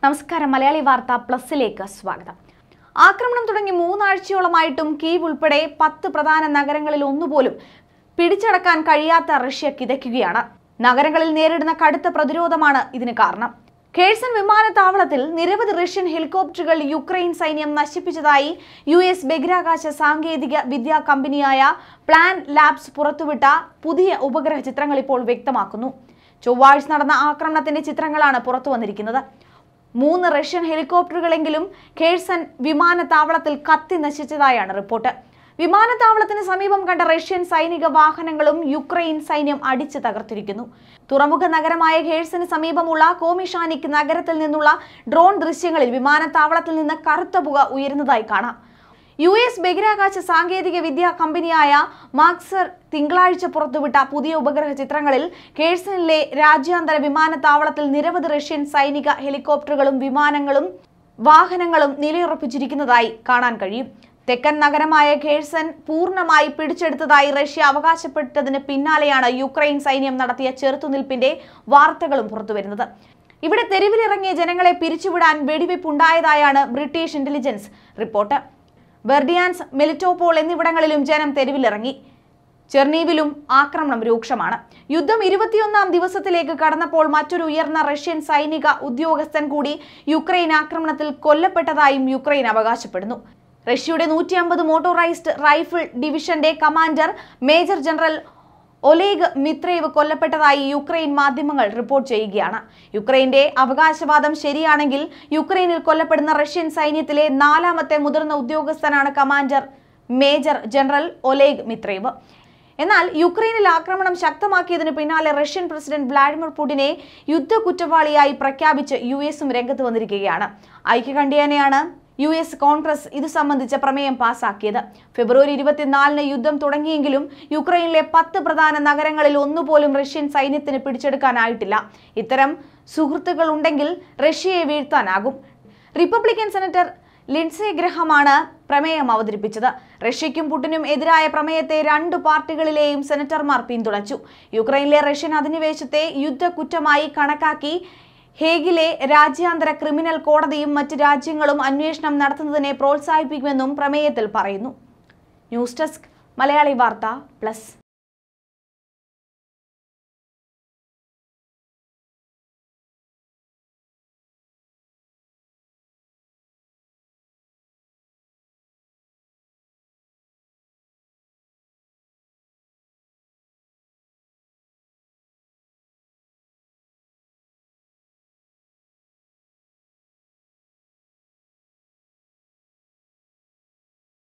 നമസ്കാരം മലയാളി വാർത്ത പ്ലസിലേക്ക് സ്വാഗതം ആക്രമണം തുടങ്ങി മൂന്നാഴ്ചയോളമായിട്ടും കീവ് ഉൾപ്പെടെ പത്ത് പ്രധാന നഗരങ്ങളിൽ ഒന്നുപോലും പിടിച്ചടക്കാൻ കഴിയാത്ത റഷ്യ കിതയ്ക്കുകയാണ് നഗരങ്ങളിൽ നേരിടുന്ന കടുത്ത പ്രതിരോധമാണ് ഇതിന് കാരണം ഖേഴ്സൺ വിമാനത്താവളത്തിൽ നിരവധി റഷ്യൻ ഹെലികോപ്റ്ററുകൾ യുക്രൈൻ സൈന്യം നശിപ്പിച്ചതായി യു എസ് ബഹിരാകാശ സാങ്കേതിക വിദ്യാ കമ്പനിയായ പ്ലാൻ ലാബ്സ് പുറത്തുവിട്ട പുതിയ ഉപഗ്രഹ ചിത്രങ്ങൾ ഇപ്പോൾ വ്യക്തമാക്കുന്നു ചൊവ്വാഴ്ച നടന്ന ആക്രമണത്തിന്റെ ചിത്രങ്ങളാണ് പുറത്തു വന്നിരിക്കുന്നത് മൂന്ന് റഷ്യൻ ഹെലികോപ്റ്ററുകളെങ്കിലും ഖേഴ്സൺ വിമാനത്താവളത്തിൽ കത്തി നശിച്ചതായാണ് റിപ്പോർട്ട് വിമാനത്താവളത്തിന് സമീപം കണ്ട റഷ്യൻ സൈനിക വാഹനങ്ങളും യുക്രൈൻ സൈന്യം അടിച്ചു തകർത്തിരിക്കുന്നു തുറമുഖ നഗരമായ ഖേഴ്സന് സമീപമുള്ള കോമിഷാനിക് നഗരത്തിൽ നിന്നുള്ള ഡ്രോൺ ദൃശ്യങ്ങളിൽ വിമാനത്താവളത്തിൽ നിന്ന് കറുത്ത പുക ഉയരുന്നതായി കാണാം യു എസ് ബഹിരാകാശ സാങ്കേതിക വിദ്യാ കമ്പനിയായ മാക്സർ തിങ്കളാഴ്ച പുറത്തുവിട്ട പുതിയ ഉപഗ്രഹ ചിത്രങ്ങളിൽ കേഴ്സണിലെ രാജ്യാന്തര വിമാനത്താവളത്തിൽ നിരവധി റഷ്യൻ സൈനിക ഹെലികോപ്റ്ററുകളും വിമാനങ്ങളും വാഹനങ്ങളും നിലയുറപ്പിച്ചിരിക്കുന്നതായി കാണാൻ കഴിയും തെക്കൻ നഗരമായ ഖേഴ്സൺ പൂർണ്ണമായി പിടിച്ചെടുത്തതായി റഷ്യ അവകാശപ്പെട്ടതിന് പിന്നാലെയാണ് യുക്രൈൻ സൈന്യം നടത്തിയ ചെറുത്തുനിൽപ്പിന്റെ വാർത്തകളും പുറത്തുവരുന്നത് ഇവിടെ തെരുവിലിറങ്ങിയ ജനങ്ങളെ പിരിച്ചുവിടാൻ വെടിവെപ്പുണ്ടായതായാണ് British intelligence report Berdyansk Melitopol എന്നിവിടങ്ങളിലും ജനം തെരുവിലിറങ്ങി ചെർണീവിലും ആക്രമണം രൂക്ഷമാണ് യുദ്ധം ഇരുപത്തിയൊന്നാം ദിവസത്തിലേക്ക് കടന്നപ്പോൾ മറ്റൊരു ഉയർന്ന റഷ്യൻ സൈനിക ഉദ്യോഗസ്ഥൻ കൂടി യുക്രൈൻ ആക്രമണത്തിൽ കൊല്ലപ്പെട്ടതായും യുക്രൈൻ അവകാശപ്പെടുന്നു റഷ്യയുടെ നൂറ്റി അമ്പത് മോട്ടോറൈസ്ഡ് റൈഫിൾ ഡിവിഷന്റെ commander major general Oleg Mityaev കൊല്ലപ്പെട്ടതായി യുക്രൈൻ മാധ്യമങ്ങൾ റിപ്പോർട്ട് ചെയ്യുകയാണ് യുക്രൈന്റെ അവകാശവാദം ശരിയാണെങ്കിൽ യുക്രൈനിൽ കൊല്ലപ്പെടുന്ന റഷ്യൻ സൈന്യത്തിലെ നാലാമത്തെ മുതിർന്ന ഉദ്യോഗസ്ഥനാണ് commander major general Oleg Mityaev എന്നാൽ യുക്രൈനിൽ ആക്രമണം ശക്തമാക്കിയതിനു പിന്നാലെ റഷ്യൻ പ്രസിഡന്റ് വ്ളാഡിമിർ പുടിനെ യുദ്ധ കുറ്റവാളിയായി പ്രഖ്യാപിച്ച് യു എസും രംഗത്ത് വന്നിരിക്കുകയാണ് ഐക്യകണ്ഠ്യേനയാണ് യു എസ് കോൺഗ്രസ് ഇത് സംബന്ധിച്ച പ്രമേയം പാസാക്കിയത് ഫെബ്രുവരി ഇരുപത്തിനാലിന് യുദ്ധം തുടങ്ങിയെങ്കിലും യുക്രൈനിലെ പത്ത് പ്രധാന നഗരങ്ങളിൽ ഒന്നുപോലും റഷ്യൻ സൈന്യത്തിന് പിടിച്ചെടുക്കാനായിട്ടില്ല ഇത്തരം സുഹൃത്തുക്കൾ ഉണ്ടെങ്കിൽ റഷ്യയെ വീഴ്ത്താനാകും റിപ്പബ്ലിക്കൻ സെനറ്റർ ലിൻസെ ഗ്രഹമാണ് പ്രമേയം അവതരിപ്പിച്ചത് റഷ്യയ്ക്കും പുടിനും എതിരായ പ്രമേയത്തെ രണ്ട് പാർട്ടികളിലെയും സെനറ്റർമാർ പിന്തുണച്ചു യുക്രൈനിലെ റഷ്യൻ അധിനിവേശത്തെ യുദ്ധക്കുറ്റമായി കണക്കാക്കി ഹേഗിലെ രാജ്യാന്തര ക്രിമിനൽ കോടതിയും മറ്റ് രാജ്യങ്ങളും അന്വേഷണം നടത്തുന്നതിനെ പ്രോത്സാഹിപ്പിക്കുമെന്നും പ്രമേയത്തിൽ പറയുന്നു ന്യൂസ് ഡെസ്ക് മലയാളി വാർത്ത പ്ലസ്